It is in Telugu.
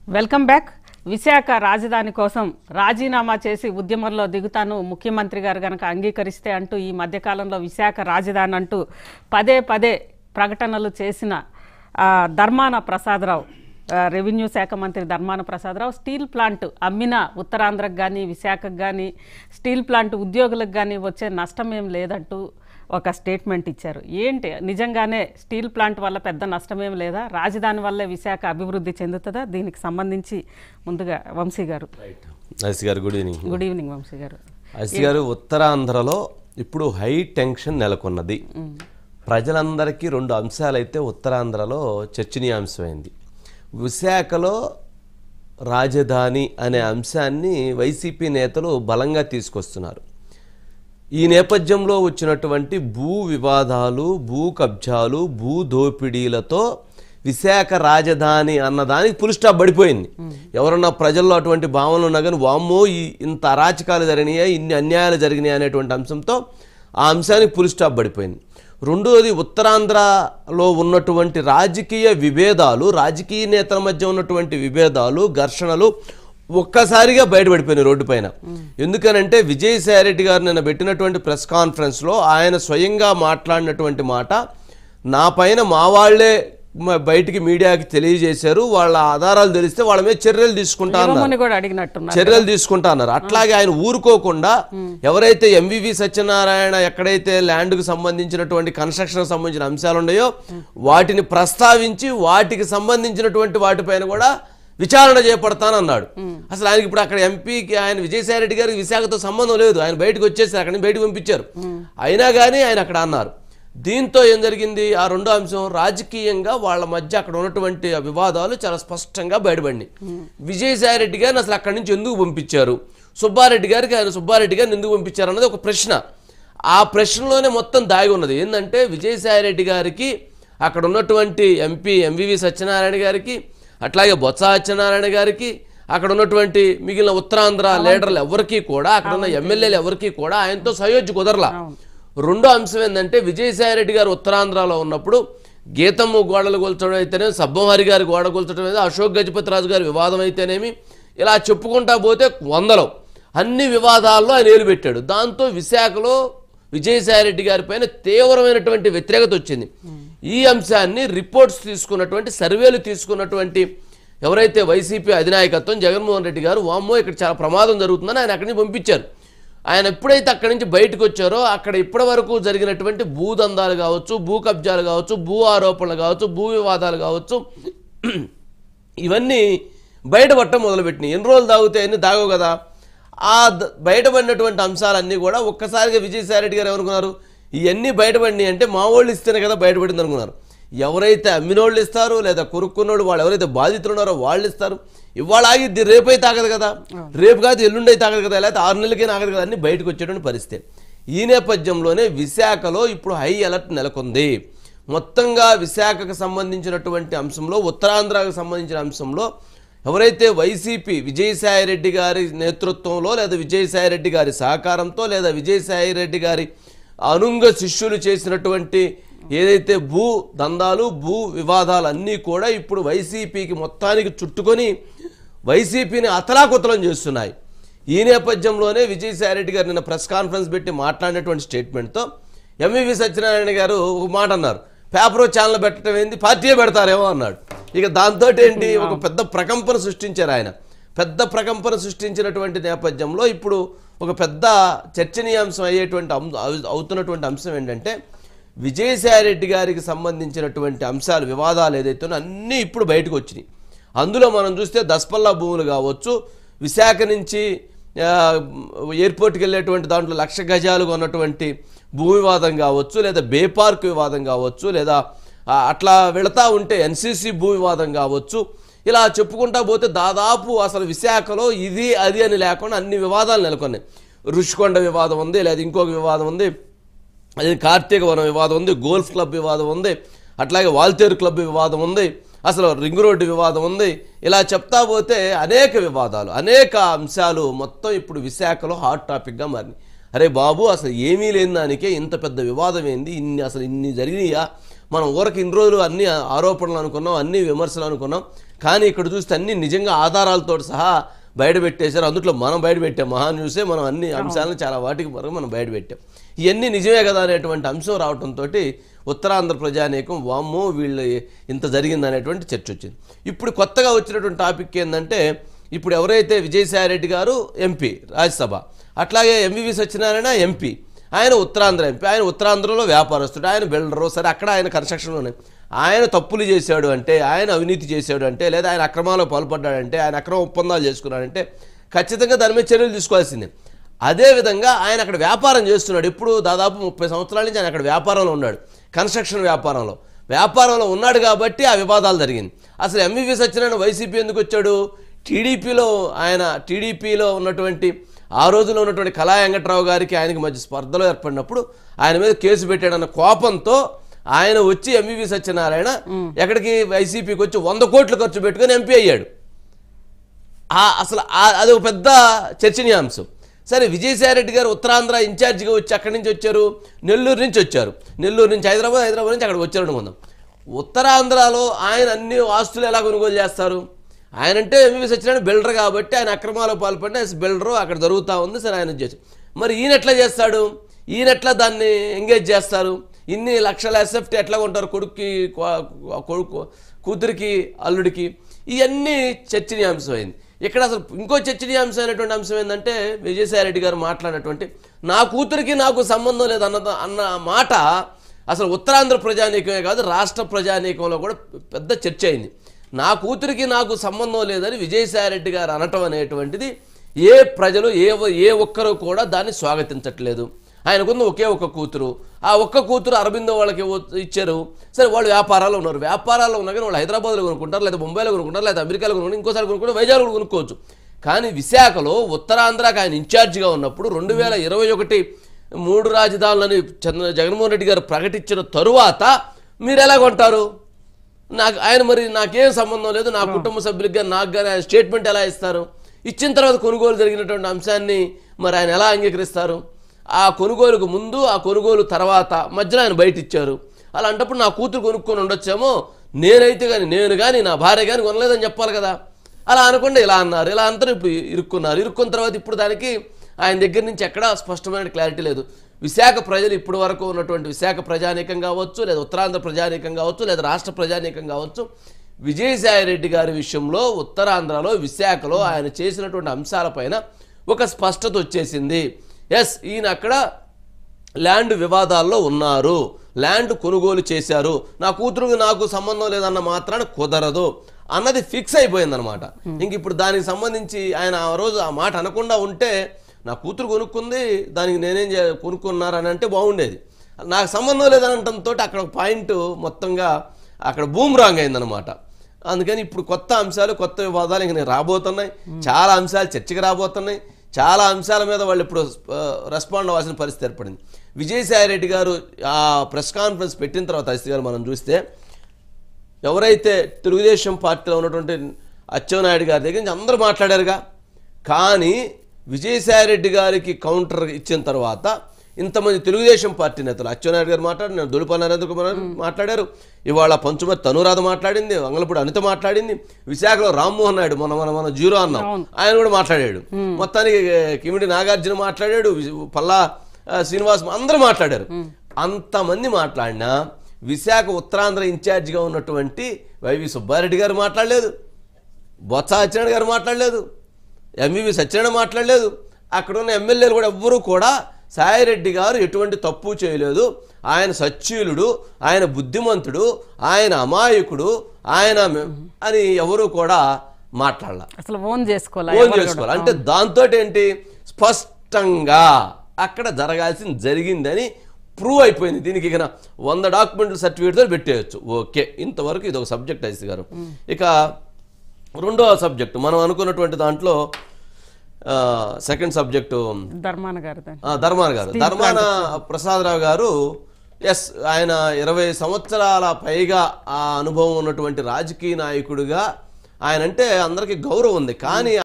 వెల్కమ్ బ్యాక్ విశాఖ రాజధాని కోసం రాజీనామా చేసి ఉద్యమంలో దిగుతాను ముఖ్యమంత్రి గారు గనక అంగీకరిస్తే అంటూ ఈ మధ్యకాలంలో విశాఖ రాజధాని అంటూ పదే పదే ప్రకటనలు చేసిన ఆ, ధర్మాన ప్రసాదరావు ఆ, రెవెన్యూ శాఖ మంత్రి ధర్మాన ప్రసాదరావు స్టీల్ ప్లాంట్ అమ్మిన ఉత్తరాంధ్రకు కానీ విశాఖకు కానీ స్టీల్ ప్లాంట్ ఉద్యోగులకు కానీ వచ్చే నష్టం ఏం లేదంటూ ఒక స్టేట్మెంట్ ఇచ్చారు ఏంటి నిజంగానే స్టీల్ ప్లాంట్ వల్ల పెద్ద నష్టమేం లేదా రాజధాని వల్లే విశాఖ అభివృద్ధి చెందుతుందా దీనికి సంబంధించి ముందుగా Vamsi garu IC garu good evening good evening Vamshi garu IC గారు ఉత్తరాంధ్రలో ఇప్పుడు హై టెన్షన్ నెలకొన్నది ప్రజలందరికీ రెండు అంశాలైతే ఉత్తరాంధ్రలో చర్చనీయాంశమైంది విశాఖలో రాజధాని అనే అంశాన్ని వైసీపీ నేతలు బలంగా తీసుకొస్తున్నారు ఈ నేపథ్యంలో వచ్చినటువంటి భూ వివాదాలు భూ కబ్జాలు భూ దోపిడీలతో విశాఖ రాజధాని అన్నదానికి పులి స్టాప్ పడిపోయింది ఎవరన్నా ప్రజల్లో అటువంటి భావనలు ఉన్నా కానీ వామ్మో ఈ ఇంత అరాచకాలు జరిగినాయి ఇన్ని అన్యాయాలు జరిగినాయి అనేటువంటి అంశంతో ఆ అంశానికి పులి స్టాప్ పడిపోయింది రెండోది ఉత్తరాంధ్రలో ఉన్నటువంటి రాజకీయ విభేదాలు రాజకీయ నేతల మధ్య ఉన్నటువంటి విభేదాలు ఘర్షణలు ఒక్కసారిగా బయటపడిపోయినాయి రోడ్డు పైన ఎందుకనంటే విజయసాయి రెడ్డి గారు నిన్న పెట్టినటువంటి ప్రెస్ కాన్ఫరెన్స్లో ఆయన స్వయంగా మాట్లాడినటువంటి మాట నా పైన మా వాళ్ళే మ- బయటికి మీడియాకి తెలియజేశారు వాళ్ళ ఆధారాలు తెలిస్తే వాళ్ళ మీద చర్యలు తీసుకుంటా అన్నారు ఇవ్వమని కూడా అడిగినట్టున్నారు చర్యలు తీసుకుంటా అన్నారు అట్లాగే ఆయన ఊరుకోకుండా ఎవరైతే ఎంవివి సత్యనారాయణ ఎక్కడైతే ల్యాండ్కు సంబంధించినటువంటి కన్స్ట్రక్షన్ సంబంధించిన అంశాలు ఉన్నాయో వాటిని ప్రస్తావించి వాటికి సంబంధించినటువంటి వాటిపైన కూడా విచారణ చేపడతానన్నాడు అసలు ఆయనకి ఇప్పుడు అక్కడ ఎంపీకి ఆయన విజయసాయి రెడ్డి గారికి విశాఖతో సంబంధం లేదు ఆయన బయటకు వచ్చేసి అక్కడి నుంచి బయటకు పంపించారు అయినా కానీ ఆయన అక్కడ అన్నారు దీంతో ఏం జరిగింది ఆ రెండో అంశం రాజకీయంగా వాళ్ళ మధ్య అక్కడ ఉన్నటువంటి ఆ వివాదాలు చాలా స్పష్టంగా బయటపడినాయి విజయసాయి రెడ్డి గారిని అసలు అక్కడి నుంచి ఎందుకు పంపించారు సుబ్బారెడ్డి గారికి ఆయన సుబ్బారెడ్డి గారిని ఎందుకు పంపించారు అన్నది ఒక ప్రశ్న ఆ ప్రశ్నలోనే మొత్తం దాగి ఉన్నది ఏంటంటే విజయసాయి రెడ్డి గారికి అక్కడ ఉన్నటువంటి ఎంపీ ఎంవివి సత్యనారాయణ గారికి అట్లాగే బొత్స సత్యనారాయణ గారికి అక్కడ ఉన్నటువంటి మిగిలిన ఉత్తరాంధ్ర లీడర్లు ఎవరికి కూడా అక్కడ ఉన్న ఎమ్మెల్యేలు ఎవరికి కూడా ఆయనతో సయోధ్య కుదరలా రెండో అంశం ఏంటంటే విజయసాయి రెడ్డి గారు ఉత్తరాంధ్రలో ఉన్నప్పుడు గీతమ్మ గోడలు కూల్చడం అయితేనేమి సబ్బమహరి గారి గోడ కూల్చడం అయితే అశోక్ గజపతి రాజు గారి వివాదం అయితేనేమి ఇలా చెప్పుకుంటా పోతే వందలు అన్ని వివాదాల్లో ఆయన ఏలు పెట్టాడు దాంతో విశాఖలో విజయసాయి రెడ్డి గారి పైన తీవ్రమైనటువంటి వ్యతిరేకత వచ్చింది ఈ అంశాన్ని రిపోర్ట్స్ తీసుకున్నటువంటి సర్వేలు తీసుకున్నటువంటి ఎవరైతే వైసీపీ అధినాయకత్వం జగన్మోహన్ రెడ్డి గారు వామ్మో ఇక్కడ చాలా ప్రమాదం జరుగుతుందని ఆయన అక్కడి నుంచి పంపించారు ఆయన ఎప్పుడైతే అక్కడి నుంచి బయటకు వచ్చారో అక్కడ ఇప్పటి వరకు జరిగినటువంటి భూదందాలు కావచ్చు భూ కబ్జాలు కావచ్చు భూ ఆరోపణలు కావచ్చు భూ వివాదాలు కావచ్చు ఇవన్నీ బయటపడటం మొదలుపెట్టినాయి ఎన్ని రోజులు తాగితే అన్ని తాగవు కదా ఆ ద- బయటపడినటువంటి అంశాలన్నీ కూడా ఒక్కసారిగా విజయసాయి రెడ్డి గారు ఏమనుకున్నారు ఇవన్నీ బయటపడినాయి అంటే మా వాళ్ళు ఇస్తేనే కదా బయటపడింది అనుకున్నారు ఎవరైతే అమ్మినోళ్ళు ఇస్తారు లేదా కొనుక్కున్నోళ్ళు వాళ్ళు ఎవరైతే బాధితులు ఉన్నారో వాళ్ళు ఇస్తారు ఇవాళ ఆగిద్ది రేపైతే ఆగదు కదా రేపు కాదు ఎల్లుండి అయితే ఆగదు కదా లేకపోతే ఆరు నెలలకైనా ఆగదు కదా అన్ని బయటకు వచ్చేటువంటి పరిస్థితి ఈ నేపథ్యంలోనే విశాఖలో ఇప్పుడు హై అలర్ట్ నెలకొంది మొత్తంగా విశాఖకు సంబంధించినటువంటి అంశంలో ఉత్తరాంధ్రకు సంబంధించిన అంశంలో ఎవరైతే వైసీపీ విజయసాయి రెడ్డి గారి నేతృత్వంలో లేదా విజయసాయి రెడ్డి గారి సహకారంతో లేదా విజయసాయి రెడ్డి గారి అనుంగ శిష్యులు చేసినటువంటి ఏదైతే భూ దందాలు భూ వివాదాలు అన్నీ కూడా ఇప్పుడు వైసీపీకి మొత్తానికి చుట్టుకొని వైసీపీని అతలాకుతలం చేస్తున్నాయి ఈ నేపథ్యంలోనే విజయసాయి రెడ్డి గారు నిన్న ప్రెస్ కాన్ఫరెన్స్ పెట్టి మాట్లాడినటువంటి స్టేట్మెంట్తో ఎంవివి సత్యనారాయణ గారు ఒక మాట అన్నారు పేపర్ ఛానల్ పెట్టడం ఏంది పార్టీయే పెడతారేమో అన్నాడు ఇక దాంతో ఏంటి ఒక పెద్ద ప్రకంపన సృష్టించారు ఆయన పెద్ద ప్రకంపన సృష్టించినటువంటి నేపథ్యంలో ఇప్పుడు ఒక పెద్ద చర్చనీయాంశం అయ్యేటువంటి అం- అవు- అవుతున్నటువంటి అంశం ఏంటంటే విజయసాయి రెడ్డి గారికి సంబంధించినటువంటి అంశాలు వివాదాలు ఏదైతే ఉన్నాయో అన్నీ ఇప్పుడు బయటకు వచ్చినాయి అందులో మనం చూస్తే దస్పల్లా భూములు కావచ్చు విశాఖ నుంచి ఆ, ఎయిర్పోర్ట్కి వెళ్ళేటువంటి దాంట్లో లక్ష గజాలు ఉన్నటువంటి భూ వివాదం కావచ్చు లేదా బే పార్క్ వివాదం కావచ్చు లేదా ఆ, అట్లా వెళతా ఉంటే ఎన్సీసీ భూ వివాదం కావచ్చు ఇలా చెప్పుకుంటా పోతే దాదాపు అసలు విశాఖలో ఇది అది అని లేకుండా అన్ని వివాదాలు నెలకొన్నాయి రుషికొండ వివాదం ఉంది లేదా ఇంకొక వివాదం ఉంది అది కార్తీక వనం వివాదం ఉంది గోల్ఫ్ క్లబ్ వివాదం ఉంది అట్లాగే వాల్తేరు క్లబ్ వివాదం ఉంది అసలు రింగ్ రోడ్డు వివాదం ఉంది ఇలా చెప్తా పోతే అనేక వివాదాలు అనేక అంశాలు మొత్తం ఇప్పుడు విశాఖలో హాట్ టాపిక్గా మారినాయి అరే బాబు అసలు ఏమీ లేని దానికే ఇంత పెద్ద వివాదం ఏంది ఇన్ని అసలు ఇన్ని జరిగినాయా మనం ఊరికి ఇన్ని రోజులు అన్ని ఆరోపణలు అనుకున్నాం అన్ని విమర్శలు అనుకున్నాం కానీ ఇక్కడ చూస్తే అన్ని నిజంగా ఆధారాలతో సహా బయట పెట్టేశారు అందులో మనం బయట పెట్టాం మహా న్యూసే మనం అన్ని అంశాలను చాలా వాటికి వరకు మనం బయట పెట్టాం ఇవన్నీ నిజమే కదా అనేటువంటి అంశం రావడంతో ఉత్తరాంధ్ర ప్రజానీకం వామ్మో వీళ్ళు ఇంత జరిగింది అనేటువంటి చర్చ వచ్చింది ఇప్పుడు కొత్తగా వచ్చినటువంటి టాపిక్ ఏంటంటే ఇప్పుడు ఎవరైతే విజయసాయిరెడ్డి గారు ఎంపీ రాజ్యసభ అట్లాగే ఎంవివి సత్యనారాయణ ఎంపీ ఆయన ఉత్తరాంధ్ర ఎంపీ ఆయన ఉత్తరాంధ్రలో వ్యాపారస్తుడు ఆయన బిల్డరు సరే అక్కడ ఆయన కన్స్ట్రక్షన్లోనే ఆయన తప్పులు చేశాడు అంటే ఆయన అవినీతి చేశాడు అంటే లేదా ఆయన అక్రమాల్లో పాల్పడ్డాడంటే ఆయన అక్రమ ఒప్పందాలు చేసుకున్నాడంటే ఖచ్చితంగా దాని మీద చర్యలు తీసుకోవాల్సిందే అదేవిధంగా ఆయన అక్కడ వ్యాపారం చేస్తున్నాడు ఇప్పుడు దాదాపు ముప్పై సంవత్సరాల నుంచి ఆయన అక్కడ వ్యాపారంలో ఉన్నాడు కన్స్ట్రక్షన్ వ్యాపారంలో వ్యాపారంలో ఉన్నాడు కాబట్టి ఆ వివాదాలు జరిగింది అసలు ఎంవివి సత్యనారాయణ వైసీపీ ఎందుకు వచ్చాడు టీడీపీలో ఆయన టీడీపీలో ఉన్నటువంటి ఆ రోజులో ఉన్నటువంటి కళా వెంకట్రావు గారికి ఆయనకి మధ్య స్పర్ధలో ఏర్పడినప్పుడు ఆయన మీద కేసు పెట్టాడన్న కోపంతో ఆయన వచ్చి ఎంవివి సత్యనారాయణ ఎక్కడికి వైసీపీకి వచ్చి వంద కోట్లు ఖర్చు పెట్టుకొని ఎంపీ అయ్యాడు ఆ అసలు ఆ- అది ఒక పెద్ద చర్చనీయాంశం సరే విజయసాయిరెడ్డి గారు ఉత్తరాంధ్ర ఇన్ఛార్జిగా వచ్చి అక్కడి నుంచి వచ్చారు నెల్లూరు నుంచి వచ్చారు నెల్లూరు నుంచి హైదరాబాద్ హైదరాబాద్ నుంచి అక్కడికి వచ్చారు అనుకుందాం ఉత్తరాంధ్రలో ఆయన అన్ని ఆస్తులు ఎలా కొనుగోలు చేస్తారు ఆయన అంటే ఎంవి సత్యనారాయణ బిల్డర్ కాబట్టి ఆయన అక్రమాలు పాల్పడిన బిల్డరు అక్కడ జరుగుతూ ఉంది సరే ఆయన చేసి మరి ఈయన ఎట్లా చేస్తాడు ఈయన ఎట్లా దాన్ని ఎంగేజ్ చేస్తారు ఇన్ని లక్షల ఎస్ఎఫ్టీ ఎట్లా కొంటారు కొడుక్కి కో- కొడుకు కూతురికి అల్లుడికి ఇవన్నీ చర్చనీయాంశమైంది ఇక్కడ అసలు ఇంకో చర్చనీయాంశమైనటువంటి అంశం ఏంటంటే విజయసాయిరెడ్డి గారు మాట్లాడినటువంటి నా కూతురికి నాకు సంబంధం లేదు అన్న అన్న మాట అసలు ఉత్తరాంధ్ర ప్రజానీకమే కాదు రాష్ట్ర ప్రజానీకంలో కూడా పెద్ద చర్చ అయింది నా కూతురికి నాకు సంబంధం లేదని విజయసాయిరెడ్డి గారు అనటం అనేటువంటిది ఏ ప్రజలు ఏ ఏ ఒక్కరు కూడా దాన్ని స్వాగతించట్లేదు ఆయనకున్న ఒకే ఒక్క కూతురు ఆ ఒక్క కూతురు అరబిందో వాళ్ళకి ఇవ్వ- ఇచ్చారు సరే వాళ్ళు వ్యాపారాలు ఉన్నారు వ్యాపారాల్లో ఉన్నా కానీ వాళ్ళు హైదరాబాద్లో కొనుక్కుంటారు లేదా ముంబైలో కొనుక్కుంటారు లేదా అమెరికాలో కొనుక్కుంటారు ఇంకోసారి కొనుక్కుంటారు వైజాగ్లో కూడా కొనుక్కోవచ్చు కానీ విశాఖలో ఉత్తరాంధ్రకి ఆయన ఇన్ఛార్జిగా ఉన్నప్పుడు రెండు వేల ఇరవై ఒకటి మూడు రాజధానులని చంద్ర జగన్మోహన్ రెడ్డి గారు ప్రకటించిన తరువాత మీరు ఎలా కొంటారు నాకు ఆయన మరి నాకేం సంబంధం లేదు నా కుటుంబ సభ్యులకి కానీ నాకు కానీ ఆయన స్టేట్మెంట్ ఎలా ఇస్తారు ఇచ్చిన తర్వాత కొనుగోలు జరిగినటువంటి అంశాన్ని మరి ఆయన ఎలా అంగీకరిస్తారు ఆ కొనుగోలుకు ముందు ఆ కొనుగోలు తర్వాత మధ్యలో ఆయన బయట ఇచ్చారు అలాంటప్పుడు నా కూతురు కొనుక్కొని ఉండొచ్చేమో నేనైతే కానీ నేను కానీ నా భార్య కానీ కొనలేదని చెప్పాలి కదా అలా అనకుండా ఇలా అన్నారు ఇలా అంతా ఇప్పుడు ఇరుక్కున్నారు ఇరుక్కున్న తర్వాత ఇప్పుడు దానికి ఆయన దగ్గర నుంచి ఎక్కడా స్పష్టమైన క్లారిటీ లేదు విశాఖ ప్రజలు ఇప్పటి వరకు ఉన్నటువంటి విశాఖ ప్రజానీకం కావచ్చు లేదా ఉత్తరాంధ్ర ప్రజానీకం కావచ్చు లేదా రాష్ట్ర ప్రజానీకం కావచ్చు విజయసాయి రెడ్డి గారి విషయంలో ఉత్తరాంధ్రలో విశాఖలో ఆయన చేసినటువంటి అంశాలపైన ఒక స్పష్టత వచ్చేసింది ఎస్ ఈయన అక్కడ ల్యాండ్ వివాదాల్లో ఉన్నారు ల్యాండ్ కొనుగోలు చేశారు నా కూతురుకి నాకు సంబంధం లేదన్న మాత్రాన కుదరదు అన్నది ఫిక్స్ అయిపోయిందనమాట ఇంక ఇప్పుడు దానికి సంబంధించి ఆయన ఆ రోజు ఆ మాట అనకుండా ఉంటే నా కూతురు కొనుక్కుంది దానికి నేనేం చే కొనుక్కున్నారని అంటే బాగుండేది నాకు సంబంధం లేదనటంతో అక్కడ ఒక పాయింట్ మొత్తంగా అక్కడ బూమ్ రాంగ్ అయిందనమాట అందుకని ఇప్పుడు కొత్త అంశాలు కొత్త వివాదాలు ఇంక నేను రాబోతున్నాయి చాలా అంశాలు చర్చకి రాబోతున్నాయి చాలా అంశాల మీద వాళ్ళు ఇప్పుడు రెస్పాండ్ అవ్వాల్సిన పరిస్థితి ఏర్పడింది విజయసాయి రెడ్డి గారు ఆ ప్రెస్ కాన్ఫరెన్స్ పెట్టిన తర్వాత అస్తి గారు మనం చూస్తే ఎవరైతే తెలుగుదేశం పార్టీలో ఉన్నటువంటి అచ్చెన్నాయుడు గారి దగ్గర నుంచి అందరూ మాట్లాడారుగా కానీ విజయసాయిరెడ్డి గారికి కౌంటర్ ఇచ్చిన తర్వాత ఇంతమంది తెలుగుదేశం పార్టీ నేతలు అచ్చెన్నాయుడు గారు మాట్లాడారు నేను దులిపల్లి నరేంద్ర కుమార్ గారు మాట్లాడారు ఇవాళ పంచుమతి తనురాధ మాట్లాడింది వంగలపూడి అనిత మాట్లాడింది విశాఖలో రామ్మోహన్ నాయుడు మన మన మన జీరో అన్నాం ఆయన కూడా మాట్లాడాడు మొత్తానికి కిమిడి నాగార్జున మాట్లాడాడు వి- పల్లా ఆ, శ్రీనివాస్ అందరూ మాట్లాడారు అంతమంది మాట్లాడినా విశాఖ ఉత్తరాంధ్ర ఇన్ఛార్జిగా ఉన్నటువంటి వైవి సుబ్బారెడ్డి గారు మాట్లాడలేదు బొత్స సత్యనారాయణ గారు మాట్లాడలేదు ఎంవివి సత్యనారాయణ మాట్లాడలేదు అక్కడ ఉన్న ఎమ్మెల్యేలు కూడా ఎవ్వరూ కూడా సాయిరెడ్డి గారు ఎటువంటి తప్పు చేయలేదు ఆయన సచ్చీలుడు ఆయన బుద్ధిమంతుడు ఆయన అమాయకుడు ఆయన మె- అని ఎవరూ కూడా మాట్లాడాల అసలు ఓన్ చేసుకోవాలి ఓన్ ఎవరు కూడా. చేసుకోవాలి అంటే దాంతో ఏంటి స్పష్టంగా అక్కడ జరగాల్సింది జరిగిందని ప్రూవ్ అయిపోయింది దీనికి ఇక వంద డాక్యుమెంట్లు సర్టిఫికేట్తో పెట్టేయచ్చు ఓకే ఇంతవరకు ఇది ఒక సబ్జెక్ట్ ఐసి గారు ఇక రెండవ సబ్జెక్టు మనం అనుకున్నటువంటి దాంట్లో సెకండ్ సబ్జెక్టు ధర్మాన గారు దాన్ని ఆ, ధర్మాన గారు ధర్మాన ప్రసాదరావు గారు ఎస్ ఆయన ఇరవై సంవత్సరాల పైగా ఆ అనుభవం ఉన్నటువంటి రాజకీయ నాయకుడిగా ఆయన అంటే అందరికీ గౌరవం ఉంది కానీ